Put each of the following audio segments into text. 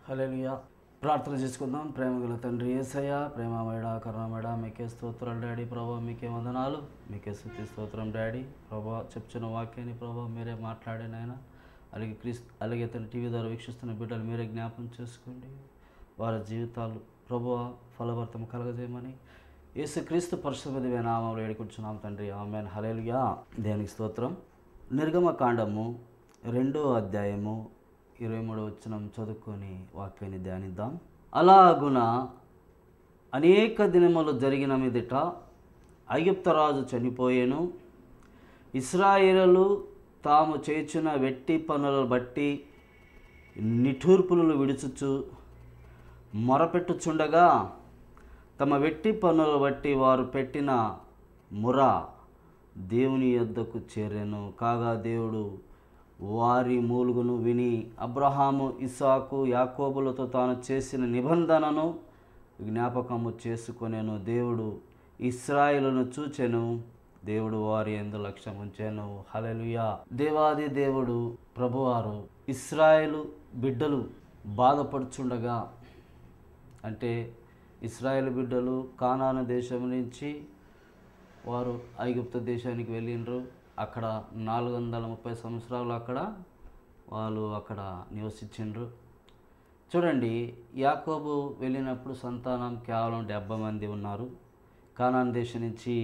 హల్లెలూయా ప్రార్థన చేసుకుందాం ప్రేమ గల తండ్రి ఏసయ్య ప్రేమమేడ కరుణమేడ మీకే స్తోత్రాలు డాడీ ప్రభా మీకే వందనాలు మీకే స్థుతి స్తోత్రం డాడీ ప్రభా చెప్తున్న వాక్యాన్ని ప్రభా మీరే మాట్లాడే నాయన అలాగే క్రీస్ అలాగే తన టీవీ ద్వారా వీక్షిస్తున్న బిడ్డలు మీరే జ్ఞాపం చేసుకోండి వారి జీవితాలు ప్రభు ఫలవర్తం కలగజేయమని యేసుక్రీస్తు పరిశుద్ధమైన నామంలో ఏడుకుంటున్నాం తండ్రి ఆమెన్ హలేలుగా దేనికి స్తోత్రం నిర్గమకాండము రెండో అధ్యాయము ఇరవై మూడో వచ్చిన చదువుకొని వాక్యాన్ని ధ్యానిద్దాం అలాగున అనేక దినములు జరిగిన మీదట ఐగుప్తరాజు చనిపోయేను ఇస్రాయేలు తాము చేర్చిన వెట్టి పనులను బట్టి నిఠూర్పులను విడుచుచు మొరపెట్టుచుండగా తమ వెట్టి పనులు బట్టి వారు పెట్టిన ముర దేవుని యొద్దకు చేరెను కాగా దేవుడు వారి మూలుగును విని అబ్రహాము ఇసాకు యాకోబులతో తాను చేసిన నిబంధనను జ్ఞాపకము చేసుకొనెను దేవుడు ఇస్రాయిలను చూచెను దేవుడు వారి ఎందు లక్ష్యం ఉంచాను హలెలుయా దేవాది దేవుడు ప్రభువారు ఇస్రాయేలు బిడ్డలు బాధపడుచుండగా అంటే ఇస్రాయేల్ బిడ్డలు కానాను దేశం నుంచి వారు ఐగుప్త దేశానికి వెళ్ళిండ్రు అక్కడ నాలుగు వందల ముప్పై సంవత్సరాలు అక్కడ వాళ్ళు అక్కడ నివసించిండ్రు చూడండి యాకోబు వెళ్ళినప్పుడు సంతానం కేవలం డెబ్బై మంది ఉన్నారు కానాన్ దేశం నుంచి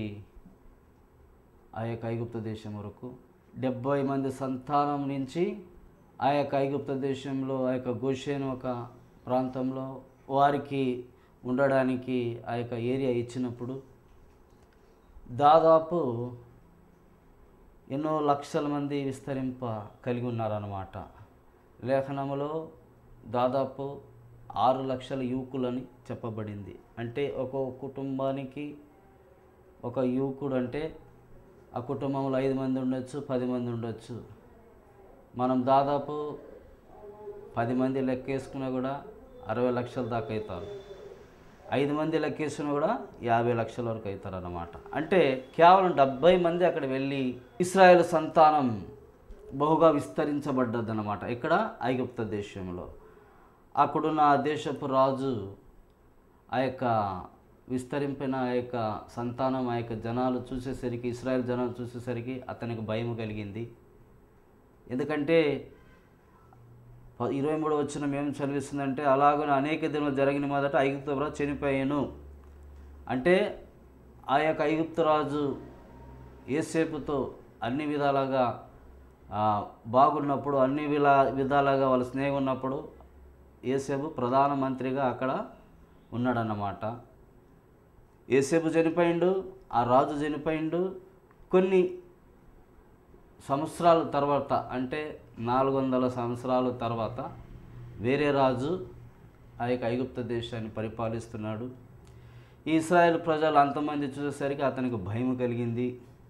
ఆ యొక్క ఐగుప్త దేశం వరకు డెబ్బై మంది సంతానం నుంచి ఆ యొక్క ఐగుప్త దేశంలో ఆ యొక్క గోషేను ఒక ప్రాంతంలో వారికి ఉండడానికి ఆ యొక్క ఏరియా ఇచ్చినప్పుడు దాదాపు ఎన్నో లక్షల మంది విస్తరింప కలిగి ఉన్నారన్నమాట లేఖనములో దాదాపు ఆరు లక్షల యువకులని చెప్పబడింది అంటే ఒక కుటుంబానికి ఒక యువకుడు అంటే ఆ కుటుంబంలో ఐదు మంది ఉండొచ్చు పది మంది ఉండొచ్చు మనం దాదాపు పది మంది లెక్కేసుకున్నా కూడా అరవై లక్షల దాకా అవుతారు ఐదు మంది లెక్కేసుకున్నా కూడా యాభై లక్షల వరకు అవుతారు అన్నమాట అంటే కేవలం డెబ్బై మంది అక్కడ వెళ్ళి ఇస్రాయేల్ సంతానం బహుగా విస్తరించబడ్డదన్నమాట ఇక్కడ ఐగుప్త దేశంలో అక్కడున్న ఆ దేశపు రాజు ఆ యొక్క విస్తరింపిన ఆ యొక్క సంతానం ఆ యొక్క జనాలు చూసేసరికి ఇస్రాయేల్ జనాలు చూసేసరికి అతనికి భయం కలిగింది ఎందుకంటే ప- ఇరవై మూడు వచ్చిన మేము చదివిస్తుందంటే అలాగనే అనేక దినములు జరిగిన మొదట ఐగుప్తరాజు చనిపోయాను అంటే ఆ యొక్క ఐగుప్తరాజు ఏసేపుతో అన్ని విధాలుగా ఆ, బాగున్నప్పుడు అన్ని విలా విధాలుగా వాళ్ళ స్నేహం ఉన్నప్పుడు ఏసేపు ప్రధానమంత్రిగా అక్కడ ఉన్నాడన్నమాట ఏసేపు చనిపోయిండు ఆ రాజు చనిపోయిండు కొన్ని సంవత్సరాల తర్వాత అంటే నాలుగు వందల సంవత్సరాల తర్వాత వేరే రాజు ఆ యొక్క ఐగుప్త దేశాన్ని పరిపాలిస్తున్నాడు ఈ ఇస్రాయేల్ ప్రజలు అంతమంది చూసేసరికి అతనికి భయం కలిగింది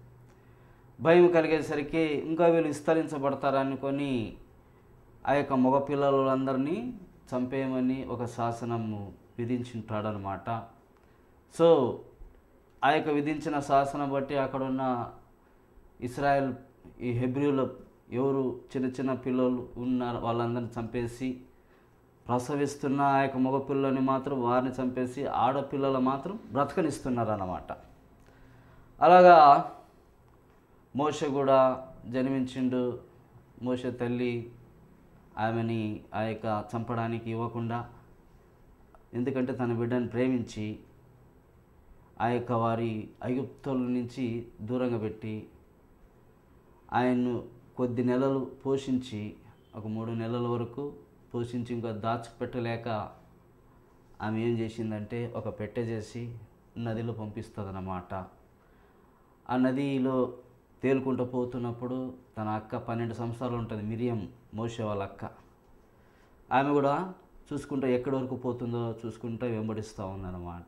భయం కలిగేసరికి ఇంకా వీళ్ళు విస్తరించబడతారనుకొని ఆ యొక్క మగ పిల్లలందరినీ చంపేయమని ఒక శాసనము విధించుంటాడనమాట సో ఆ యొక్క విధించిన శాసనం బట్టి అక్కడున్న ఇస్రాయెల్ ఈ హెబ్రిలో ఎవరు చిన్న చిన్న పిల్లలు ఉన్నారు వాళ్ళందరిని చంపేసి ప్రసవిస్తున్న ఆ యొక్క మగ పిల్లని మాత్రం వారిని చంపేసి ఆడపిల్లలు మాత్రం బ్రతకనిస్తున్నారు అన్నమాట అలాగా మోష కూడా జన్మించిండు మోష తల్లి ఆమెని ఆ యొక్క చంపడానికి ఇవ్వకుండా ఎందుకంటే తన బిడ్డను ప్రేమించి ఆ యొక్క వారి ఐగుప్తుల నుంచి దూరంగా పెట్టి ఆయన్ను కొద్ది నెలలు పోషించి ఒక మూడు నెలల వరకు పోషించి ఇంకా దాచిపెట్టలేక ఆమె ఏం చేసిందంటే ఒక పెట్టె చేసి నదిలో పంపిస్తుందన్నమాట ఆ నదిలో తేలుకుంటూ పోతున్నప్పుడు తన అక్క పన్నెండు సంవత్సరాలు ఉంటుంది మిరియం మోసే వాళ్ళ అక్క ఆమె కూడా చూసుకుంటూ ఎక్కడి వరకు పోతుందో చూసుకుంటూ వెంబడిస్తూ ఉందన్నమాట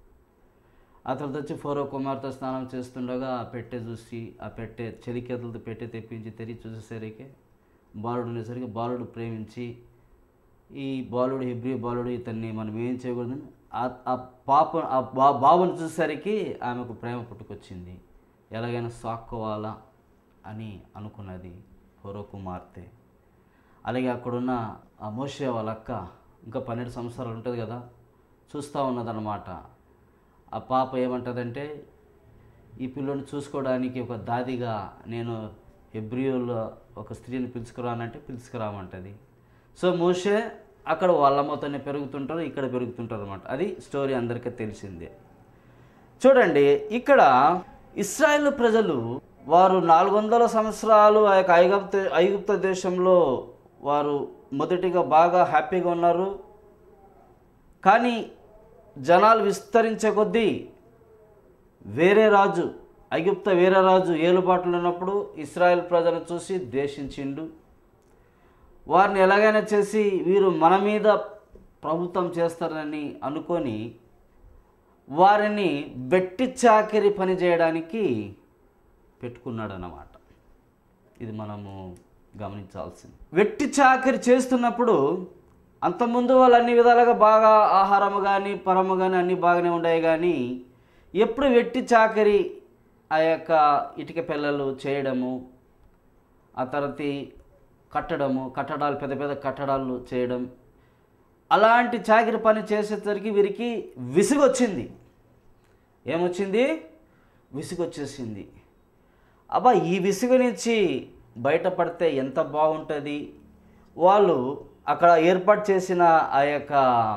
ఆ తర్వాత వచ్చి ఫోరో కుమార్తె స్నానం చేస్తుండగా ఆ పెట్టె చూసి ఆ పెట్టె చెలికేతలతో పెట్టె తెప్పించి తెరిచి చూసేసరికి బాలుడు ఉండేసరికి బాలుడు ప్రేమించి ఈ బాలుడు హిబ్రి బాలుడు ఇతన్ని మనం ఏం చేయకూడదని ఆ- ఆ పాప ఆ బా బాబుని చూసేసరికి ఆమెకు ప్రేమ పుట్టుకొచ్చింది ఎలాగైనా సాక్కోవాలా అని అనుకున్నది ఫోరో కుమార్తె అలాగే అక్కడున్న ఆ మోషే వాళ్ళ అక్క ఇంకా పన్నెండు సంవత్సరాలు ఉంటుంది కదా చూస్తూ ఉన్నదన్నమాట ఆ పాప ఏమంటుందంటే ఈ పిల్లని చూసుకోవడానికి ఒక దాదిగా నేను హెబ్రియోలో ఒక స్త్రీని పిలుచుకురానంటే పిలుచుకురామంటది సో మోషే అక్కడ వాళ్ళ అమ్మతోనే పెరుగుతుంటారు ఇక్కడ పెరుగుతుంటారు అనమాట అది స్టోరీ అందరికీ తెలిసిందే చూడండి ఇక్కడ ఇస్రాయేల్ ప్రజలు వారు నాలుగు వందల సంవత్సరాలు ఆ యొక్క ఐగుప్త ఐగుప్త దేశంలో వారు మొదటిగా బాగా హ్యాపీగా ఉన్నారు కానీ జనాలు విస్తరించే కొద్దీ వేరే రాజు ఐగుప్త వేరే రాజు ఏలుబాటులో ఉన్నప్పుడు ఇస్రాయేల్ ప్రజలను చూసి ద్వేషించిండు వారిని ఎలాగైనా చేసి వీరు మన మీద ప్రభుత్వం చేస్తారని అనుకొని వారిని బెట్టి చాకరి పని చేయడానికి పెట్టుకున్నాడు అన్నమాట ఇది మనము గమనించాల్సింది వెట్టి చాకరి చేస్తున్నప్పుడు అంతకుముందు వాళ్ళు అన్ని విధాలుగా బాగా ఆహారము కానీ పరము కానీ అన్నీ బాగానే ఉన్నాయి కానీ ఎప్పుడు వెట్టి చాకరి ఆ యొక్క ఇటుక పిల్లలు చేయడము ఆ తర్వాత కట్టడము కట్టడాలు పెద్ద పెద్ద కట్టడాలు చేయడం అలాంటి చాకరి పని చేసేసరికి వీరికి విసుగు వచ్చింది ఏమొచ్చింది విసుగు వచ్చేసింది అబ్బా ఈ విసుగు నుంచి బయటపడితే ఎంత బాగుంటుంది వాళ్ళు అక్కడ ఏర్పాటు చేసిన ఆ యొక్క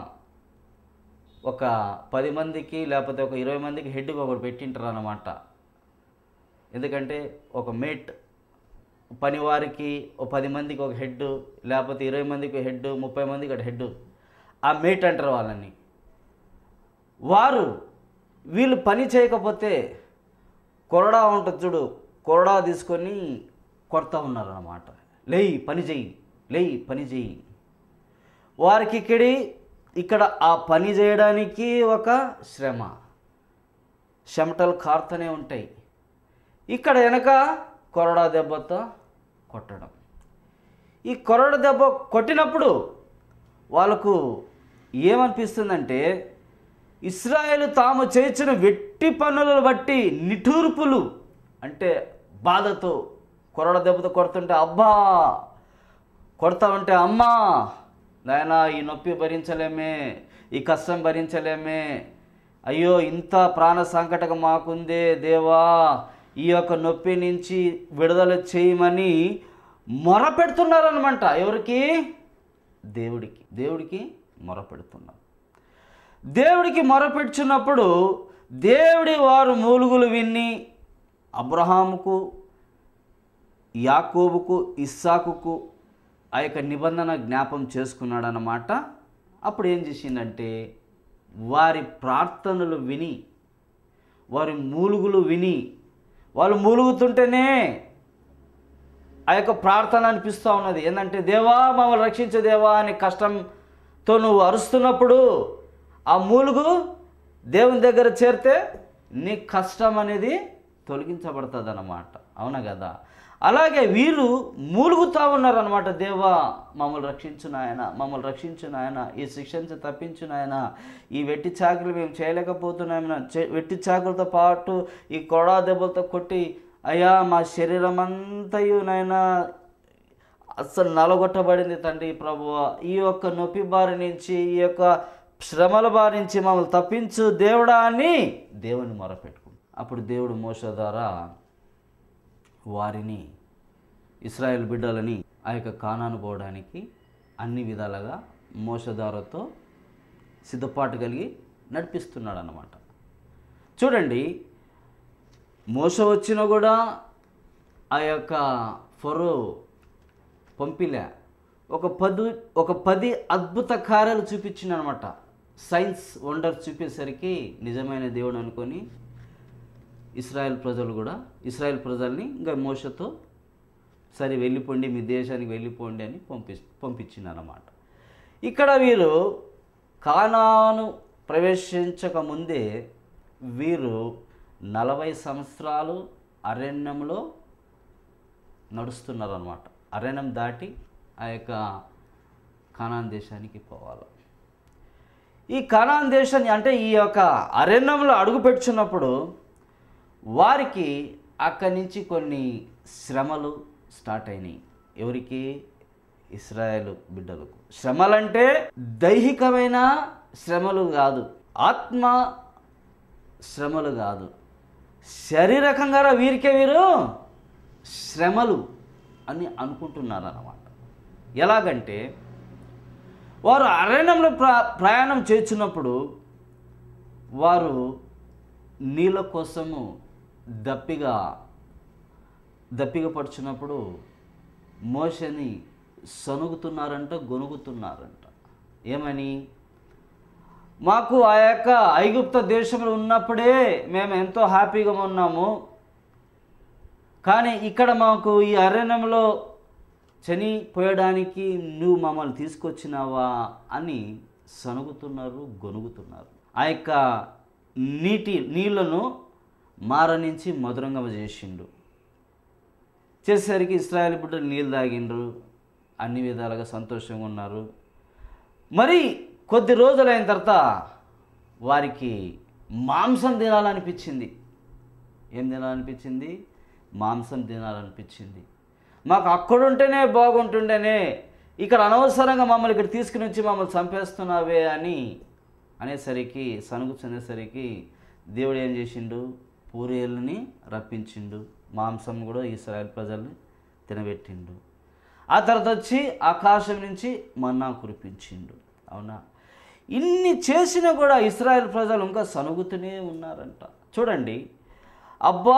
ఒక పది మందికి లేకపోతే ఒక ఇరవై మందికి హెడ్కి ఒకటి పెట్టింటారు అన్నమాట ఎందుకంటే ఒక మేట్ పనివారికి ఒక పది మందికి ఒక హెడ్ లేకపోతే ఇరవై మందికి హెడ్ ముప్పై మందికి ఒక హెడ్ ఆ మేట్ అంటారు వాళ్ళని వారు వీళ్ళు పని చేయకపోతే కొరడా ఉంటుంది చూడు కొరడా తీసుకొని కొడతా ఉన్నారు అన్నమాట లేయి పని చెయ్యి లేయి పని చెయ్యి వారికి ఇక్కడి ఇక్కడ ఆ పని చేయడానికి ఒక శ్రమ చెమటలు కారుతూనే ఉంటాయి ఇక్కడ వెనక కొరడా దెబ్బతో కొట్టడం ఈ కొరడ దెబ్బ కొట్టినప్పుడు వాళ్ళకు ఏమనిపిస్తుందంటే ఇస్రాయేల్ తాము చేసిన వెట్టి పనులను బట్టి నిఠూర్పులు అంటే బాధతో కొరడ దెబ్బతో కొడుతుంటే అబ్బా కొడతా ఉంటే అమ్మా నాయనా ఈ నొప్పి భరించలేమే ఈ కష్టం భరించలేమే అయ్యో ఇంత ప్రాణ సంకటక మాకుందే దేవా ఈ యొక్క నొప్పి నుంచి విడుదల చేయమని మొర పెడుతున్నారనమాట ఎవరికి దేవుడికి దేవుడికి మొర పెడుతున్నారు దేవుడికి మొరపెట్టుచున్నప్పుడు దేవుడి వారు మూలుగులు విన్ని అబ్రహాముకు యాకోబుకు ఇస్సాకుకు ఆ యొక్క నిబంధన జ్ఞాపం చేసుకున్నాడన్నమాట అప్పుడు ఏం చేసిందంటే వారి ప్రార్థనలు విని వారి మూలుగులు విని వాళ్ళు మూలుగుతుంటేనే ఆ యొక్క ప్రార్థన అనిపిస్తూ ఉన్నది ఏంటంటే దేవా మమ్మల్ని రక్షించే దేవా అని కష్టంతో నువ్వు అరుస్తున్నప్పుడు ఆ మూలుగు దేవుని దగ్గర చేరితే నీ కష్టం అనేది తొలగించబడుతుంది అన్నమాట అవునా కదా అలాగే వీరు మూలుగుతూ ఉన్నారనమాట దేవా మమ్మల్ని రక్షించు నాయన మమ్మల్ని రక్షించు నాయన ఈ శిక్ష నుంచి తప్పించు నాయన ఈ వెట్టి చాకులు మేము చేయలేకపోతున్నాయన వెట్టి చాకులతో పాటు ఈ కొడా దెబ్బలతో కొట్టి అయ్యా మా శరీరం అంతయు నాయన అస్సలు నలగొట్టబడింది తండ్రి ప్రభు ఈ యొక్క నొప్పి బారి నుంచి ఈ యొక్క శ్రమల బారి నుంచి మమ్మల్ని తప్పించు దేవుడా అని దేవుని మొరపెట్టుకుంది అప్పుడు దేవుడు మోస ద్వారా వారిని ఇస్రాయేల్ బిడ్డలని ఆ యొక్క కానాను పోవడానికి అన్ని విధాలుగా మోసదారతో సిద్ధపాటు కలిగి నడిపిస్తున్నాడు అన్నమాట చూడండి మోస వచ్చినా కూడా ఆ యొక్క ఫరో పంపిలే ఒక పది ఒక పది అద్భుత కార్యాలు చూపించింది అనమాట సైన్స్ వండర్ చూపేసరికి నిజమైన దేవుడు అనుకొని ఇస్రాయెల్ ప్రజలు కూడా ఇస్రాయెల్ ప్రజల్ని ఇంకా మోసతో సరే వెళ్ళిపోండి మీ దేశానికి వెళ్ళిపోండి అని పంపి పంపించింది అన్నమాట ఇక్కడ వీరు కానాను ప్రవేశించక ముందే వీరు నలభై సంవత్సరాలు అరణ్యంలో నడుస్తున్నారు అనమాట అరణ్యం దాటి ఆ యొక్క కానాన్ దేశానికి పోవాలి ఈ కనాన్ దేశాన్ని అంటే ఈ యొక్క అరణ్యంలో అడుగు పెట్టుచున్నప్పుడు వారికి అక్కడి నుంచి కొన్ని శ్రమలు స్టార్ట్ అయినాయి ఎవరికి ఇస్రాయేల్ బిడ్డలకు శ్రమలంటే దైహికమైన శ్రమలు కాదు ఆత్మ శ్రమలు కాదు శారీరకంగా వీరికే వీరు శ్రమలు అని అనుకుంటున్నారు అన్నమాట ఎలాగంటే వారు అరణ్యంలో ప్ర ప్రయాణం చేస్తున్నప్పుడు వారు నీళ్ళ కోసము దప్పిగా దప్పిక పడుచున్నప్పుడు మోషని సనుగుతున్నారంట గొనుగుతున్నారంట ఏమని మాకు ఆ యొక్క ఐగుప్త దేశంలో ఉన్నప్పుడే మేము ఎంతో హ్యాపీగా ఉన్నాము కానీ ఇక్కడ మాకు ఈ అరణ్యంలో చనిపోయడానికి నువ్వు మమ్మల్ని తీసుకొచ్చినావా అని సనుగుతున్నారు గొనుగుతున్నారు ఆ యొక్క నీటి నీళ్లను మారనించి మధురంగా చేసిండు చేసేసరికి ఇస్రాయల్ బిడ్డలు నీళ్ళు తాగిండ్రు అన్ని విధాలుగా సంతోషంగా ఉన్నారు మరి కొద్ది రోజులైన తర్వాత వారికి మాంసం తినాలనిపించింది ఏం తినాలనిపించింది మాంసం తినాలనిపించింది మాకు అక్కడుంటేనే బాగుంటుండేనే ఇక్కడ అనవసరంగా మమ్మల్ని ఇక్కడ తీసుకుని వచ్చి మమ్మల్ని చంపేస్తున్నావే అని అనేసరికి సనుగు చెందేసరికి దేవుడు ఏం చేసిండు పూరేళ్ళని రప్పించిండు మాంసం కూడా ఇస్రాయల్ ప్రజల్ని తినబెట్టిండు ఆ తర్వాత వచ్చి ఆకాశం నుంచి మన్నా కురిపించిండు అవునా ఇన్ని చేసినా కూడా ఇస్రాయల్ ప్రజలు ఇంకా సనుగుతూనే ఉన్నారంట చూడండి అబ్బా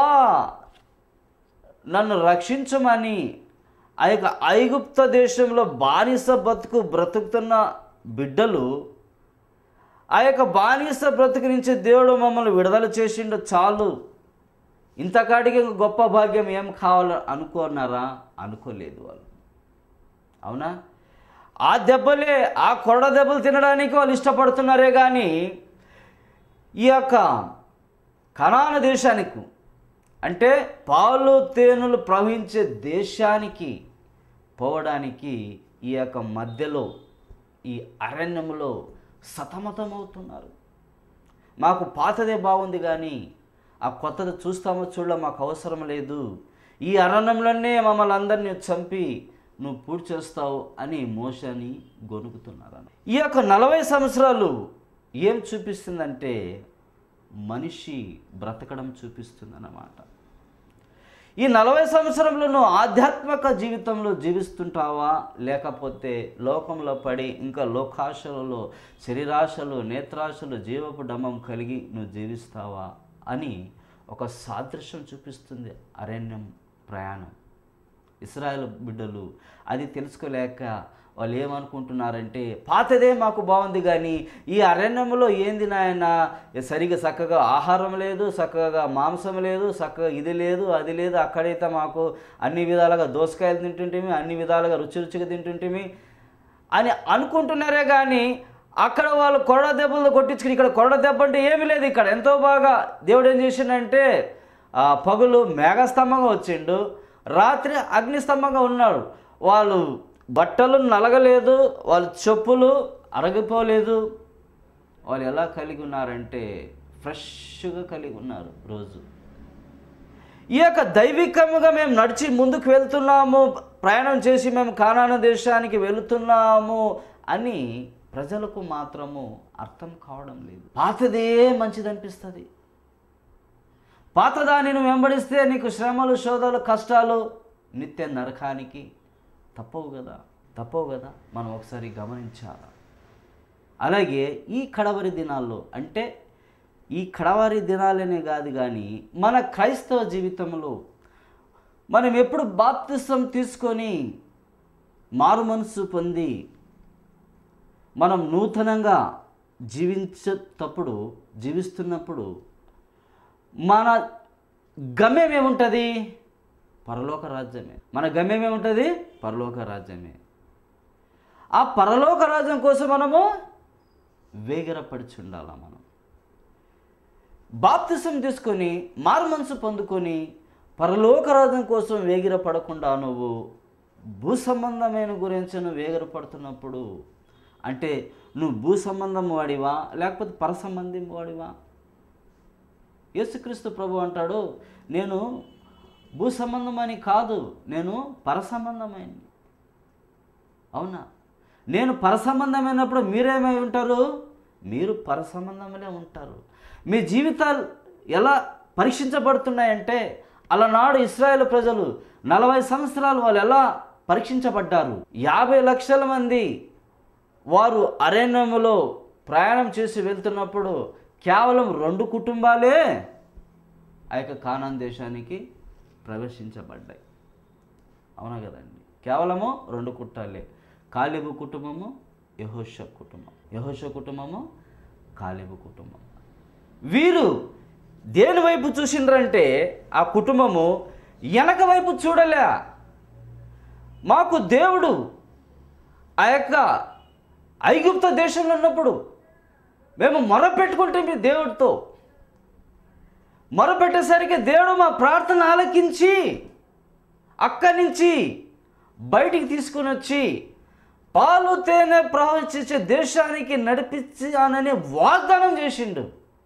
నన్ను రక్షించమని ఆ యొక్క ఐగుప్త దేశంలో బానిస బతుకు బ్రతుకుతున్న బిడ్డలు ఆ యొక్క బానిస బ్రతుకు నుంచి దేవుడు మమ్మల్ని విడుదల చేసిండు చాలు ఇంతకాడికి ఇంక గొప్ప భాగ్యం ఏం కావాలని అనుకున్నారా అనుకోలేదు వాళ్ళు అవునా ఆ దెబ్బలే ఆ కొరడ దెబ్బలు తినడానికి వాళ్ళు ఇష్టపడుతున్నారే కానీ ఈ యొక్క కనాన దేశానికి అంటే పాలు తేనెలు ప్రవహించే దేశానికి పోవడానికి ఈ యొక్క మధ్యలో ఈ అరణ్యంలో సతమతమవుతున్నారు మాకు పాతదే బాగుంది కానీ ఆ కొత్తది చూస్తామో చూడడం మాకు అవసరం లేదు ఈ అరణ్యంలోనే మమ్మల్ని అందరినీ చంపి నువ్వు పూర్తి చేస్తావు అని మోషని గొనుకుతున్నారు ఈ యొక్క నలభై సంవత్సరాలు ఏం చూపిస్తుందంటే మనిషి బ్రతకడం చూపిస్తుందన్నమాట ఈ నలభై సంవత్సరంలో నువ్వు ఆధ్యాత్మిక జీవితంలో జీవిస్తుంటావా లేకపోతే లోకంలో పడి ఇంకా లోకాశలలో శరీరాశలు నేత్రాశలు జీవపు డమ్మం కలిగి నువ్వు జీవిస్తావా అని ఒక సాదృశ్యం చూపిస్తుంది అరణ్యం ప్రయాణం ఇస్రాయల్ బిడ్డలు అది తెలుసుకోలేక వాళ్ళు ఏమనుకుంటున్నారంటే పాతదే మాకు బాగుంది కానీ ఈ అరణ్యంలో ఏంది నాయన సరిగా చక్కగా ఆహారం లేదు చక్కగా మాంసం లేదు చక్కగా ఇది లేదు అది లేదు అక్కడైతే మాకు అన్ని విధాలుగా దోసకాయలు తింటుంటేమి అన్ని విధాలుగా రుచి రుచిగా తింటుంటేమి అని అనుకుంటున్నారే కానీ అక్కడ వాళ్ళు కొరడ దెబ్బలు కొట్టించుకుని ఇక్కడ కొరడ దెబ్బ అంటే ఏమీ లేదు ఇక్కడ ఎంతో బాగా దేవుడు ఏం చేసిండంటే ఆ పగులు మేఘస్తంభంగా వచ్చిండు రాత్రి అగ్నిస్తంభంగా ఉన్నాడు వాళ్ళు బట్టలు నలగలేదు వాళ్ళ చెప్పులు అరగిపోలేదు వాళ్ళు ఎలా కలిగి ఉన్నారంటే ఫ్రెష్గా కలిగి ఉన్నారు రోజు ఈ యొక్క దైవికముగా మేము నడిచి ముందుకు వెళ్తున్నాము ప్రయాణం చేసి మేము కానాన దేశానికి వెళుతున్నాము అని ప్రజలకు మాత్రము అర్థం కావడం లేదు పాతదే మంచిది అనిపిస్తుంది పాతదాన్ని నువ్వు వెంబడిస్తే నీకు శ్రమలు శోధలు కష్టాలు నిత్య నరకానికి తప్పవు కదా తప్పవు కదా మనం ఒకసారి గమనించాలి అలాగే ఈ కడవరి దినాల్లో అంటే ఈ కడవరి దినాలనే కాదు కానీ మన క్రైస్తవ జీవితంలో మనం ఎప్పుడు బాప్తిసం తీసుకొని మారు మనసు పొంది మనం నూతనంగా జీవించేటప్పుడు జీవిస్తున్నప్పుడు మన గమ్యం ఏముంటుంది పరలోక రాజ్యమే మన గమ్యం ఏముంటుంది పరలోక రాజ్యమే ఆ పరలోక రాజ్యం కోసం మనము వేగిరపడిచి ఉండాలి మనం బాప్తిసం తీసుకొని మారుమనసు పొందుకొని పరలోక రాజ్యం కోసం వేగిరపడకుండా నువ్వు భూ సంబంధమైన గురించి నువ్వు వేగిరపడుతున్నప్పుడు అంటే నువ్వు భూ సంబంధం వాడివా లేకపోతే పర సంబంధం వాడివా యేసుక్రీస్తు ప్రభు అంటాడు నేను భూ సంబంధమని కాదు నేను పర సంబంధమైన అవునా నేను పరసంబంధమైనప్పుడు మీరేమై ఉంటారు మీరు పరసంబంధంలో ఉంటారు మీ జీవితాలు ఎలా పరీక్షించబడుతున్నాయంటే అలనాడు ఇస్రాయేల్ ప్రజలు నలభై సంవత్సరాలు వాళ్ళు ఎలా పరీక్షించబడ్డారు యాభై లక్షల మంది వారు అరణ్యములో ప్రయాణం చేసి వెళ్తున్నప్పుడు కేవలం రెండు కుటుంబాలే ఆ యొక్క కానాన్ దేశానికి ప్రవేశించబడ్డాయి అవునా కదండి కేవలము రెండు కుట్టాలే కాలిబు కుటుంబము యహోష కుటుంబం యహోష కుటుంబము కాలిబు కుటుంబం వీరు దేని వైపు చూసిండ్రంటే ఆ కుటుంబము వెనక వైపు చూడలే మాకు దేవుడు ఆ యొక్క ఐగుప్త దేశంలో ఉన్నప్పుడు మేము మొరపెట్టుకుంటే మీ దేవుడితో మొరపెట్టేసరికి దేవుడు మా ప్రార్థన ఆలకించి అక్కడి నుంచి బయటికి తీసుకుని వచ్చి పాలు తేనె ప్రవహించే దేశానికి నడిపించానని వాగ్దానం చేసిండు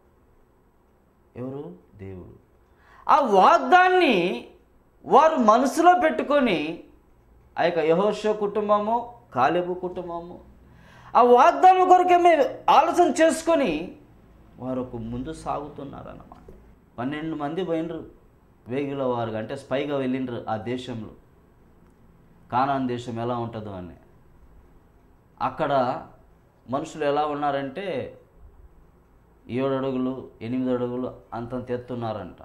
ఎవరు దేవుడు ఆ వాగ్దాన్ని వారు మనసులో పెట్టుకొని ఆ యొక్క యహోష కుటుంబము కాలేబు కుటుంబము ఆ వాగ్దానం కొరకే మేము ఆలోచన చేసుకొని వారు ఒక ముందు సాగుతున్నారన్నమాట పన్నెండు మంది పోయినరు వేగిలో వారు అంటే స్పైగా వెళ్ళిండ్రు ఆ దేశంలో కానాన్ దేశం ఎలా ఉంటుందో అని అక్కడ మనుషులు ఎలా ఉన్నారంటే ఏడు అడుగులు ఎనిమిది అడుగులు అంతంత ఎత్తున్నారంట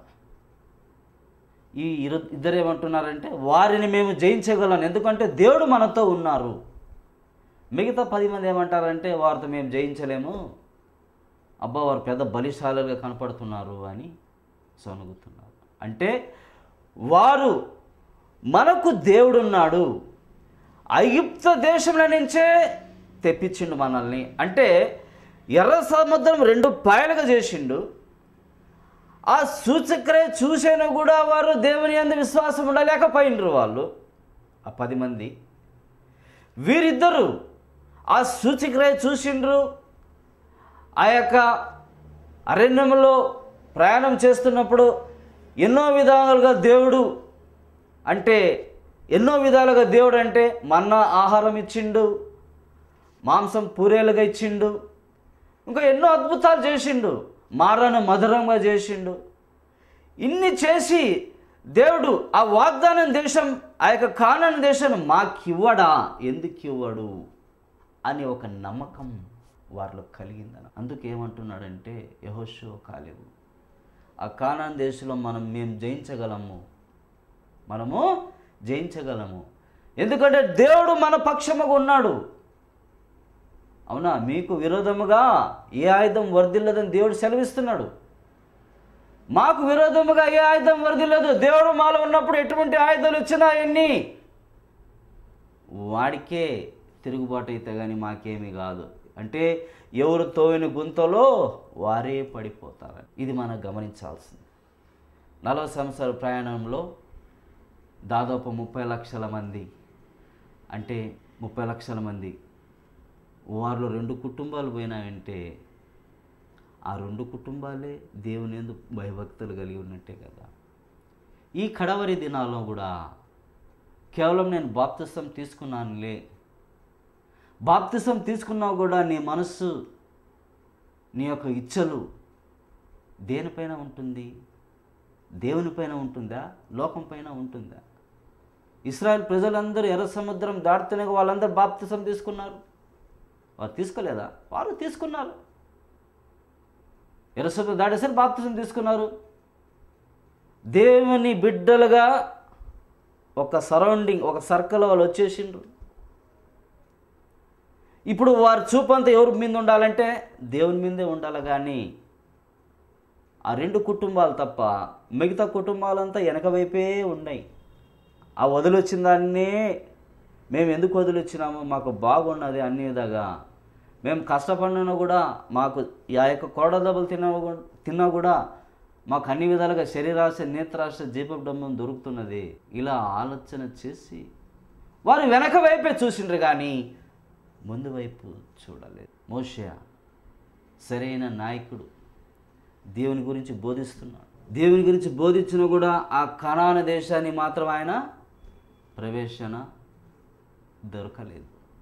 ఈ ఇరు ఇద్దరు ఏమంటున్నారంటే వారిని మేము జయించగలం ఎందుకంటే దేవుడు మనతో ఉన్నారు మిగతా పది మంది ఏమంటారంటే వారితో మేము జయించలేము అబ్బా వారు పెద్ద బలిశాలుగా కనపడుతున్నారు అని సొనుగుతున్నారు అంటే వారు మనకు దేవుడున్నాడు ఐగుప్త దేశంలో నుంచే తెప్పించిండు మనల్ని అంటే ఎర్ర సముద్రం రెండు పాయలుగా చేసిండు ఆ సూచక్రే చూసేను కూడా వారు దేవుని అందు విశ్వాసం ఉండలేకపోయినరు వాళ్ళు ఆ పది మంది వీరిద్దరు ఆ సూచక్రే చూసిండ్రు ఆ యొక్క అరణ్యంలో ప్రయాణం చేస్తున్నప్పుడు ఎన్నో విధాలుగా దేవుడు అంటే ఎన్నో విధాలుగా దేవుడు అంటే మన్నా ఆహారం ఇచ్చిండు మాంసం పూరేలుగా ఇచ్చిండు ఇంకా ఎన్నో అద్భుతాలు చేసిండు మారను మధురంగా చేసిండు ఇన్ని చేసి దేవుడు ఆ వాగ్దానం దేశం ఆ యొక్క కానన్ దేశం మాకివ్వడా ఎందుకు ఇవ్వడు అని ఒక నమ్మకం వారిలో కలిగిందని అందుకు ఏమంటున్నాడంటే యహోషో కాలేవు ఆ కానాన్ దేశంలో మనం మేము జయించగలము మనము జయించగలము ఎందుకంటే దేవుడు మన పక్షముగా ఉన్నాడు అవునా మీకు విరోధముగా ఏ ఆయుధం వర్ధిల్లదని దేవుడు సెలవిస్తున్నాడు మాకు విరోధముగా ఏ ఆయుధం వర్ధిల్లదు దేవుడు మాలో ఉన్నప్పుడు ఎటువంటి ఆయుధాలు వచ్చినా ఎన్ని వాడికే తిరుగుబాటు అయితే కానీ మాకేమీ కాదు అంటే ఎవరు తోవిన గుంతలో వారే పడిపోతారు ఇది మనం గమనించాల్సింది నలభై సంవత్సరాల ప్రయాణంలో దాదాపు ముప్పై లక్షల మంది అంటే ముప్పై లక్షల మంది వారిలో రెండు కుటుంబాలు పోయినాయంటే ఆ రెండు కుటుంబాలే దేవుని ఎందు భయభక్తులు కలిగి ఉన్నట్టే కదా ఈ కడవరి దినాల్లో కూడా కేవలం నేను బాప్తిసం తీసుకున్నానులే బాప్తిసం తీసుకున్నా కూడా నీ మనస్సు నీ యొక్క ఇచ్చలు దేనిపైన ఉంటుంది దేవునిపైన ఉంటుందా లోకం పైన ఉంటుందా ఇస్రాయల్ ప్రజలందరూ ఎర్ర సముద్రం దాటుతూనే వాళ్ళందరూ బాప్తిసం తీసుకున్నారు వారు తీసుకోలేదా వారు తీసుకున్నారు ఎర్ర సముద్రం దాటేసరి బాప్తిసం తీసుకున్నారు దేవుని బిడ్డలుగా ఒక సరౌండింగ్ ఒక సర్కిల్ వాళ్ళు వచ్చేసిండ్రు ఇప్పుడు వారి చూపంతా ఎవరి మీద ఉండాలంటే దేవుని మీదే ఉండాలి కానీ ఆ రెండు కుటుంబాలు తప్ప మిగతా కుటుంబాలంతా వెనక వైపే ఉన్నాయి ఆ వదిలొచ్చిన దాన్నే మేము ఎందుకు వదిలొచ్చినాము మాకు బాగున్నది అన్ని విధంగా మేము కష్టపడినా కూడా మాకు ఆ యొక్క కోడ దెబ్బలు తిన్నా కూడా- తిన్నా కూడా మాకు అన్ని విధాలుగా శరీరాశ నేత్రాశ జీపడంబం దొరుకుతున్నది ఇలా ఆలోచన చేసి వారు వెనక వైపే చూసిండ్రు కానీ ముందు వైపు చూడలేదు మోషయ సరైన నాయకుడు దేవుని గురించి బోధిస్తున్నాడు దేవుని గురించి బోధించిన కూడా ఆ కణాన దేశాన్ని మాత్రం ఆయన ప్రవేశన దొరకలేదు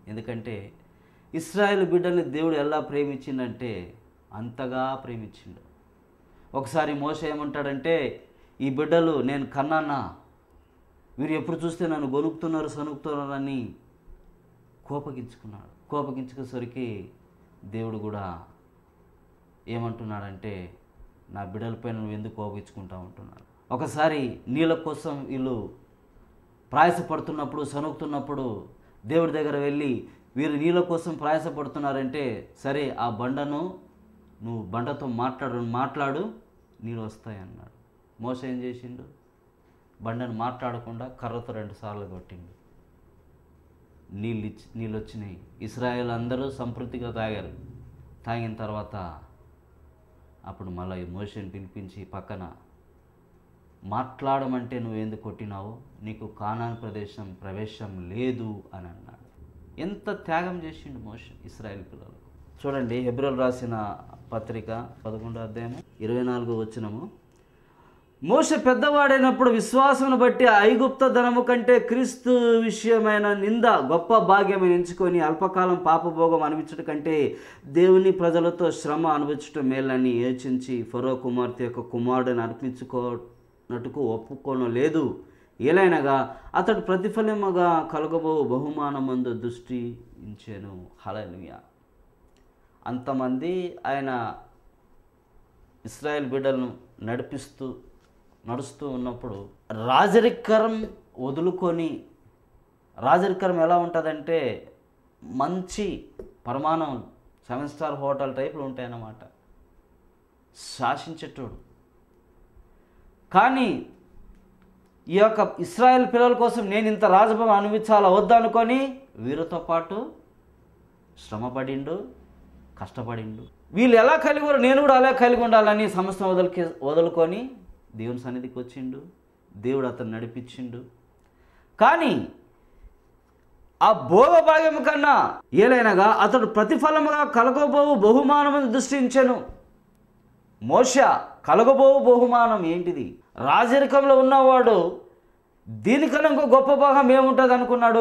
ఎందుకంటే ఇస్రాయేల్ బిడ్డల్ని దేవుడు ఎలా ప్రేమించిండంటే అంతగా ప్రేమించిండు ఒకసారి మోస ఏమంటాడంటే ఈ బిడ్డలు నేను కన్నానా వీరు ఎప్పుడు చూస్తే నన్ను గొనుకుతున్నారు సనుకుతున్నారని కోపగించుకున్నాడు కోపగించుకునేసరికి దేవుడు కూడా ఏమంటున్నాడంటే నా బిడ్డలపై నువ్వు ఎందుకు కోపించుకుంటా ఉంటున్నాడు ఒకసారి నీళ్ళ కోసం వీళ్ళు ప్రయాసపడుతున్నప్పుడు సనుకుతున్నప్పుడు దేవుడి దగ్గర వెళ్ళి వీరు నీళ్ళ కోసం ప్రయాసపడుతున్నారంటే సరే ఆ బండను నువ్వు బండతో మాట్లాడు మాట్లాడు నీళ్ళు వస్తాయి అన్నాడు మోస ఏం చేసిండు బండను మాట్లాడకుండా కర్రతో రెండు సార్లు కొట్టిండు నీళ్ళు ఇచ్చి నీళ్ళు వచ్చినాయి ఇస్రాయేల్ అందరూ సంతృప్తిగా తాగారు తాగిన తర్వాత అప్పుడు మళ్ళీ మోషన్ పిలిపించి పక్కన మాట్లాడమంటే నువ్వు ఎందుకు కొట్టినావు నీకు కానాన్ ప్రదేశం ప్రవేశం లేదు అని అన్నాడు ఎంత త్యాగం చేసిండు మోషన్ ఇస్రాయేల్ పిల్లలు చూడండి హెబ్రోల్ రాసిన పత్రిక పదకొండో అధ్యాయం ఇరవై నాలుగు వచ్చినము మోస పెద్దవాడైనప్పుడు విశ్వాసమును బట్టి ఐగుప్త ధనము కంటే క్రీస్తు విషయమైన నింద గొప్ప భాగ్యమని ఎంచుకొని అల్పకాలం పాపభోగం అనిపించడం కంటే దేవుని ప్రజలతో శ్రమ అనుభవించడం మేలని యోచించి ఫరో కుమార్తె యొక్క కుమారుడిని అర్పించుకోనట్టుకు ఒప్పుకోనలేదు ఏలైనగా అతడు ప్రతిఫలముగా కలగబో బహుమానమందు దృష్టి ఇంచాను హలలుయా అంతమంది ఆయన ఇస్రాయేల్ బిడ్డలను నడిపిస్తూ నడుస్తూ ఉన్నప్పుడు రాజరికరం వదులుకొని రాజరికరం ఎలా ఉంటుందంటే మంచి పరిమాణం సెవెన్ స్టార్ హోటల్ టైపులు ఉంటాయన్నమాట శాసించేటోడు కానీ ఈ యొక్క ఇస్రాయేల్ పిల్లల కోసం నేను ఇంత రాజభవం అనుభవించాలా వద్దనుకొని వీరితో పాటు శ్రమపడిండు కష్టపడిండు వీళ్ళు ఎలా కలిగి ఉన్నారు, నేను కూడా అలా కలిగి ఉండాలని సమస్త వదులుకి వదులుకొని దేవుని సన్నిధికి వచ్చిండు దేవుడు అతను నడిపించిండు కానీ ఆ భోగ భాగ్యం కన్నా ఏలైనగా అతడు ప్రతిఫలముగా కలగబోవు బహుమానమును దృష్టించెను మోష కలగబోవు బహుమానం ఏంటిది రాజరికంలో ఉన్నవాడు దీనికన్నా ఇంకో గొప్ప భాగం ఏముంటుంది అనుకున్నాడు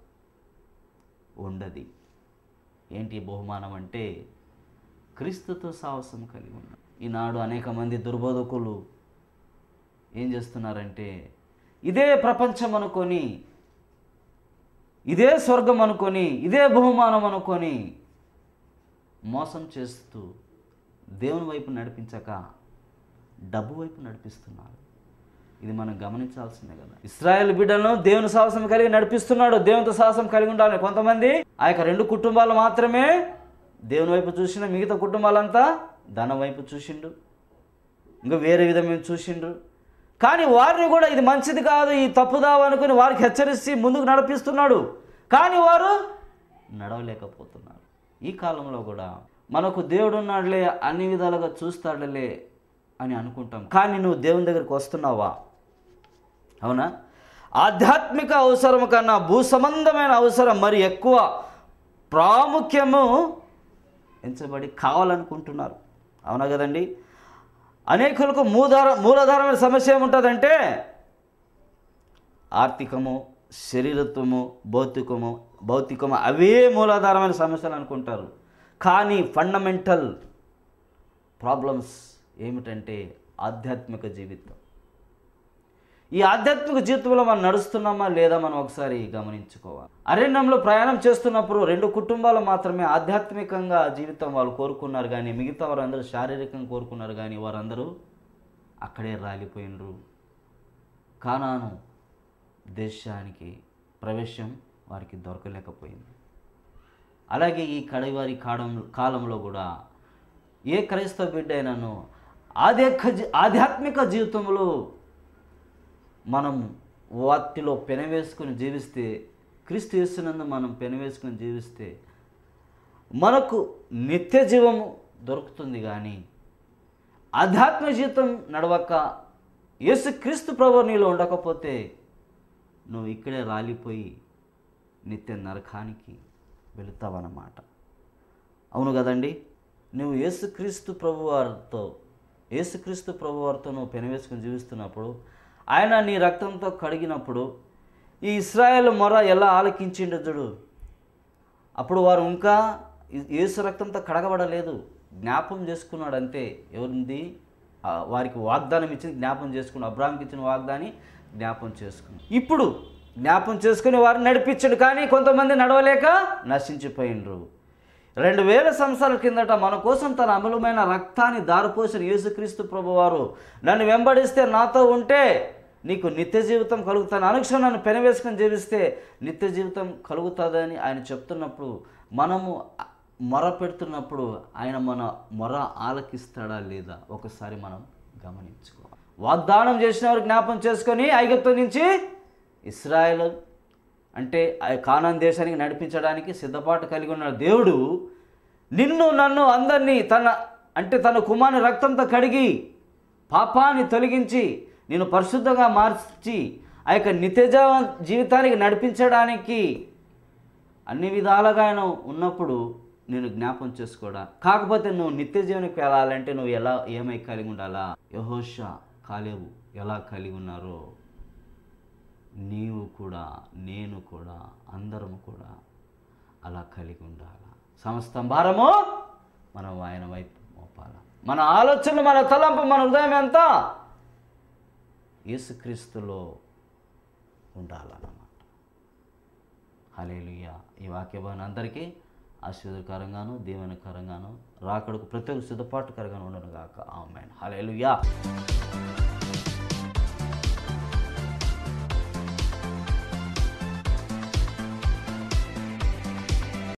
ఉండది ఏంటి ఈ బహుమానం అంటే క్రీస్తుతో సాహసం కలిగి ఉన్నాడు ఈనాడు అనేక మంది దుర్బోధకులు ఏం చేస్తున్నారంటే ఇదే ప్రపంచం అనుకొని ఇదే స్వర్గం అనుకొని ఇదే బహుమానం అనుకొని మోసం చేస్తూ దేవుని వైపు నడిపించక డబ్బు వైపు నడిపిస్తున్నారు ఇది మనం గమనించాల్సిందే కదా ఇస్రాయేల్ బిడ్డలను దేవుని సాహసం కలిగి నడిపిస్తున్నాడు దేవునితో సాహసం కలిగి ఉండాలి కొంతమంది ఆ యొక్క రెండు కుటుంబాలు మాత్రమే దేవుని వైపు చూసిన మిగతా కుటుంబాలంతా ధనం వైపు చూసిండు ఇంకా వేరే విధమైన చూసిండ్రు కానీ వారిని కూడా ఇది మంచిది కాదు ఈ తప్పుదావు అనుకుని వారికి హెచ్చరిస్తే ముందుకు నడిపిస్తున్నాడు కానీ వారు నడవలేకపోతున్నారు ఈ కాలంలో కూడా మనకు దేవుడు ఉన్నాడులే అన్ని విధాలుగా చూస్తాడులే అని అనుకుంటాం కానీ నువ్వు దేవుని దగ్గరికి వస్తున్నావా అవునా ఆధ్యాత్మిక అవసరం కన్నా భూ సంబంధమైన అవసరం మరి ఎక్కువ ప్రాముఖ్యము ఎంచబడి కావాలనుకుంటున్నారు అవునా కదండి అనేకులకు మూలాధార మూలాధారమైన సమస్య ఏముంటుందంటే ఆర్థికము శరీరత్వము భౌతికము భౌతికము అవే మూలాధారమైన సమస్యలు అనుకుంటారు కానీ ఫండమెంటల్ ప్రాబ్లమ్స్ ఏమిటంటే ఆధ్యాత్మిక జీవితం ఈ ఆధ్యాత్మిక జీవితంలో మనం నడుస్తున్నామా లేదా మనం ఒకసారి గమనించుకోవాలి అరణ్యంలో ప్రయాణం చేస్తున్నప్పుడు రెండు కుటుంబాలు మాత్రమే ఆధ్యాత్మికంగా జీవితం వాళ్ళు కోరుకున్నారు కానీ మిగతా వారందరూ శారీరకంగా కోరుకున్నారు కానీ వారందరూ అక్కడే రాలిపోయినరు కానాను దేశానికి ప్రవేశం వారికి దొరకలేకపోయింది అలాగే ఈ కడవారి కాలం కాలంలో కూడా ఏ క్రైస్తవ బిడ్డ అయినాను ఆధ్యాత్మిక జీ- ఆధ్యాత్మిక జీవితంలో మనం వాటిలో పెనవేసుకుని జీవిస్తే క్రీస్తు యేసునందు మనం పెనవేసుకుని జీవిస్తే మనకు నిత్య జీవము దొరుకుతుంది కానీ ఆధ్యాత్మ జీవితం నడవక యేసు క్రీస్తు ప్రభు నీలో ఉండకపోతే నువ్వు ఇక్కడే రాలిపోయి నిత్య నరకానికి వెళుతావన్నమాట అవును కదండి నువ్వు యేసుక్రీస్తు ప్రభువారితో యేసుక్రీస్తు ప్రభువారితో నువ్వు పెనవేసుకుని జీవిస్తున్నప్పుడు ఆయన నీ రక్తంతో కడిగినప్పుడు ఈ ఇస్రాయేల్ మొర ఎలా ఆలకించిండో చూడు అప్పుడు వారు ఇంకా యేసు రక్తంతో కడగబడలేదు జ్ఞాపం చేసుకున్నాడు అంతే ఎవరింది ఆ, వారికి వాగ్దానం ఇచ్చింది జ్ఞాపం చేసుకుని అబ్రాహాంకి ఇచ్చిన వాగ్దాన్ని జ్ఞాపం చేసుకుని ఇప్పుడు జ్ఞాపం చేసుకుని వారిని నడిపించడు కానీ కొంతమంది నడవలేక నశించిపోయినరు రెండు వేల సంవత్సరాల కిందట మన కోసం తన అమలమైన రక్తాన్ని దారిపోసిన యేసుక్రీస్తు ప్రభువారు నన్ను వెంబడిస్తే నాతో ఉంటే నీకు నిత్య జీవితం కలుగుతాను అనుక్షణం నన్ను పెనవేసుకొని జీవిస్తే నిత్య జీవితం కలుగుతుందని ఆయన చెప్తున్నప్పుడు మనము మొర పెడుతున్నప్పుడు ఆయన మన మొర ఆలకిస్తాడా లేదా ఒకసారి మనం గమనించుకోవాలి వాగ్దానం చేసిన వారు జ్ఞాపం చేసుకొని ఐగుప్తు నుంచి ఇస్రాయేల్ అంటే ఆ కానాన్ దేశానికి నడిపించడానికి సిద్ధపాటు కలిగి ఉన్న దేవుడు నిన్ను నన్ను అందరినీ తన అంటే తన కుమారుని రక్తంతో కడిగి పాపాన్ని తొలగించి నేను పరిశుద్ధంగా మార్చి ఆ యొక్క నిత్యజ జీవితానికి నడిపించడానికి అన్ని విధాలుగా ఆయన ఉన్నప్పుడు నేను జ్ఞాపం చేసుకోవడా కాకపోతే నువ్వు నిత్య జీవనకి వెళ్ళాలంటే నువ్వు ఎలా ఏమై కలిగి ఉండాలా యహోష కాలేవు ఎలా కలిగి ఉన్నారో నీవు కూడా నేను కూడా అందరము కూడా అలా కలిగి ఉండాలి సమస్తం భారము మనం ఆయన వైపు మోపాల మన ఆలోచనలు మన తలంపు మన హృదయం ఎంత యేసుక్రీస్తులో ఉండాలన్నమాట హలేలుయ్య ఈ వాక్యభావన అందరికీ ఆశీర్వదకరంగాను దీవెనకరంగాను రాకడకు ప్రతి ఒక్క సిద్ధపాటుకరంగాను ఉండను గాక ఆమెన్ హలేలుయ్యా